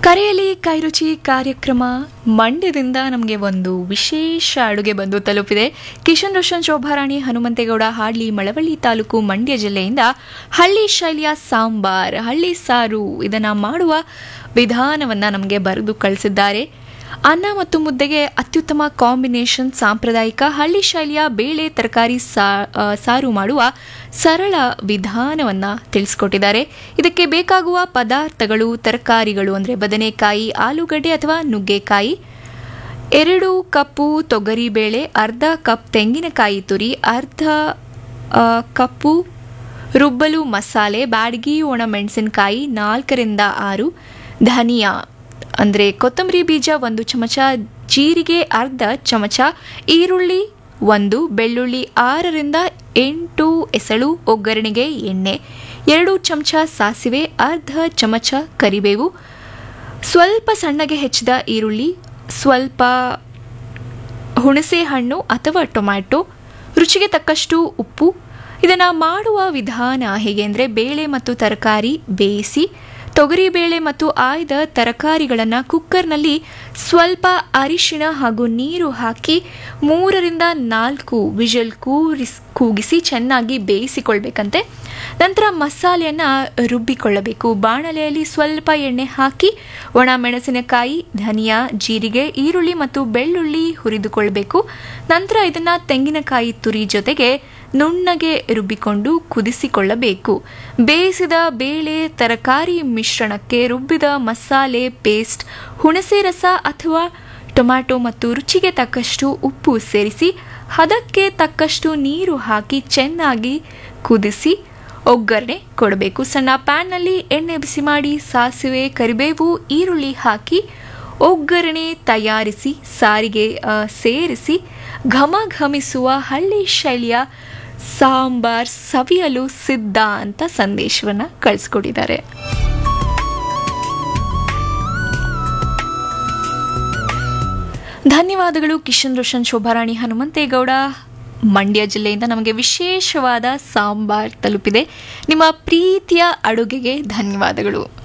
ಕರೆಯಲ್ಲಿ ಕೈರುಚಿ ಕಾರ್ಯಕ್ರಮ ಮಂಡ್ಯದಿಂದ ನಮಗೆ ಒಂದು ವಿಶೇಷ ಅಡುಗೆ ಬಂದು ತಲುಪಿದೆ ಕಿಶನ್ ರೋಷನ್ ಶೋಭಾರಾಣಿ ಹನುಮಂತೇಗೌಡ ಹಾಡ್ಲಿ ಮಳವಳ್ಳಿ ತಾಲೂಕು ಮಂಡ್ಯ ಜಿಲ್ಲೆಯಿಂದ ಹಳ್ಳಿ ಶೈಲಿಯ ಸಾಂಬಾರ್ ಹಳ್ಳಿ ಸಾರು ಇದನ್ನು ಮಾಡುವ ವಿಧಾನವನ್ನು ನಮಗೆ ಬರೆದು ಕಳಿಸಿದ್ದಾರೆ ಅನ್ನ ಮತ್ತು ಮುದ್ದೆಗೆ ಅತ್ಯುತ್ತಮ ಕಾಂಬಿನೇಷನ್ ಸಾಂಪ್ರದಾಯಿಕ ಹಳ್ಳಿ ಶೈಲಿಯ ಬೇಳೆ ತರಕಾರಿ ಸಾ- ಆ, ಸಾರು ಮಾಡುವ ಸರಳ ವಿಧಾನವನ್ನು ತಿಳಿಸ್ಕೊಟ್ಟಿದ್ದಾರೆ ಇದಕ್ಕೆ ಬೇಕಾಗುವ ಪದಾರ್ಥಗಳು ತರಕಾರಿಗಳು ಅಂದರೆ ಬದನೆಕಾಯಿ ಆಲೂಗಡ್ಡೆ ಅಥವಾ ನುಗ್ಗೆಕಾಯಿ ಎರಡು ಕಪ್ಪು ತೊಗರಿಬೇಳೆ ಅರ್ಧ ಕಪ್ ತೆಂಗಿನಕಾಯಿ ತುರಿ ಅರ್ಧ ಆ, ಕಪ್ಪು ರುಬ್ಬಲು ಮಸಾಲೆ ಬ್ಯಾಡಗಿ ಒಣಮೆಣಸಿನಕಾಯಿ ನಾಲ್ಕರಿಂದ ಆರು ಧನಿಯಾ ಅಂದರೆ ಕೊತ್ತಂಬರಿ ಬೀಜ ಒಂದು ಚಮಚ ಜೀರಿಗೆ ಅರ್ಧ ಚಮಚ ಈರುಳ್ಳಿ ಒಂದು ಬೆಳ್ಳುಳ್ಳಿ ಆರರಿಂದ ಎಂಟು ಎಸಳು ಒಗ್ಗರಣೆಗೆ ಎಣ್ಣೆ ಎರಡು ಚಮಚ ಸಾಸಿವೆ ಅರ್ಧ ಚಮಚ ಕರಿಬೇವು ಸ್ವಲ್ಪ ಸಣ್ಣಗೆ ಹೆಚ್ಚಿದ ಈರುಳ್ಳಿ ಸ್ವಲ್ಪ ಹುಣಸೆ ಹಣ್ಣು ಅಥವಾ ಟೊಮ್ಯಾಟೊ ರುಚಿಗೆ ತಕ್ಕಷ್ಟು ಉಪ್ಪು ಇದನ್ನು ಮಾಡುವ ವಿಧಾನ ಹೇಗೆ ಅಂದರೆ ಬೇಳೆ ಮತ್ತು ತರಕಾರಿ ಬೇಯಿಸಿ ತೊಗರಿಬೇಳೆ ಮತ್ತು ಆಯ್ದ ತರಕಾರಿಗಳನ್ನು ಕುಕ್ಕರ್ನಲ್ಲಿ ಸ್ವಲ್ಪ ಅರಿಶಿಣ ಹಾಗೂ ನೀರು ಹಾಕಿ ಮೂರರಿಂದ ನಾಲ್ಕು ವಿಷಲ್ ಕೂರಿಸ್ ಕೂಗಿಸಿ ಚೆನ್ನಾಗಿ ಬೇಯಿಸಿಕೊಳ್ಬೇಕಂತೆ ನಂತರ ಮಸಾಲೆಯನ್ನು ರುಬ್ಬಿಕೊಳ್ಳಬೇಕು ಬಾಣಲೆಯಲ್ಲಿ ಸ್ವಲ್ಪ ಎಣ್ಣೆ ಹಾಕಿ ಒಣ ಮೆಣಸಿನಕಾಯಿ ಧನಿಯಾ ಜೀರಿಗೆ ಈರುಳ್ಳಿ ಮತ್ತು ಬೆಳ್ಳುಳ್ಳಿ ಹುರಿದುಕೊಳ್ಬೇಕು ನಂತರ ಇದನ್ನು ತೆಂಗಿನಕಾಯಿ ತುರಿ ಜೊತೆಗೆ ನುಣ್ಣಗೆ ರುಬ್ಬಿಕೊಂಡು ಕುದಿಸಿಕೊಳ್ಳಬೇಕು ಬೇಯಿಸಿದ ಬೇಳೆ ತರಕಾರಿ ಮಿಶ್ರಣಕ್ಕೆ ರುಬ್ಬಿದ ಮಸಾಲೆ ಪೇಸ್ಟ್ ಹುಣಸೆ ರಸ ಅಥವಾ ಟೊಮ್ಯಾಟೊ ಮತ್ತು ರುಚಿಗೆ ತಕ್ಕಷ್ಟು ಉಪ್ಪು ಸೇರಿಸಿ ಹದಕ್ಕೆ ತಕ್ಕಷ್ಟು ನೀರು ಹಾಕಿ ಚೆನ್ನಾಗಿ ಕುದಿಸಿ ಒಗ್ಗರಣೆ ಕೊಡಬೇಕು ಸಣ್ಣ ಪ್ಯಾನ್ನಲ್ಲಿ ಎಣ್ಣೆ ಬಿಸಿ ಮಾಡಿ ಸಾಸಿವೆ ಕರಿಬೇವು ಈರುಳ್ಳಿ ಹಾಕಿ ಒಗ್ಗರಣೆ ತಯಾರಿಸಿ ಸಾರಿಗೆ ಆ, ಸೇರಿಸಿ ಘಮ ಘಮಿಸುವ ಹಳ್ಳಿ ಶೈಲಿಯ ಸಾಂಬಾರ್ ಸವಿಯಲು ಸಿದ್ಧ ಅಂತ ಸಂದೇಶವನ್ನು ಕಳಿಸ್ಕೊಟ್ಟಿದ್ದಾರೆ ಧನ್ಯವಾದಗಳು ಕಿಶನ್ ರೋಷನ್ ಶೋಭಾರಾಣಿ ಹನುಮಂತೇಗೌಡ ಮಂಡ್ಯ ಜಿಲ್ಲೆಯಿಂದ ನಮಗೆ ವಿಶೇಷವಾದ ಸಾಂಬಾರ್ ತಲುಪಿದೆ ನಿಮ್ಮ ಪ್ರೀತಿಯ ಅಡುಗೆಗೆ ಧನ್ಯವಾದಗಳು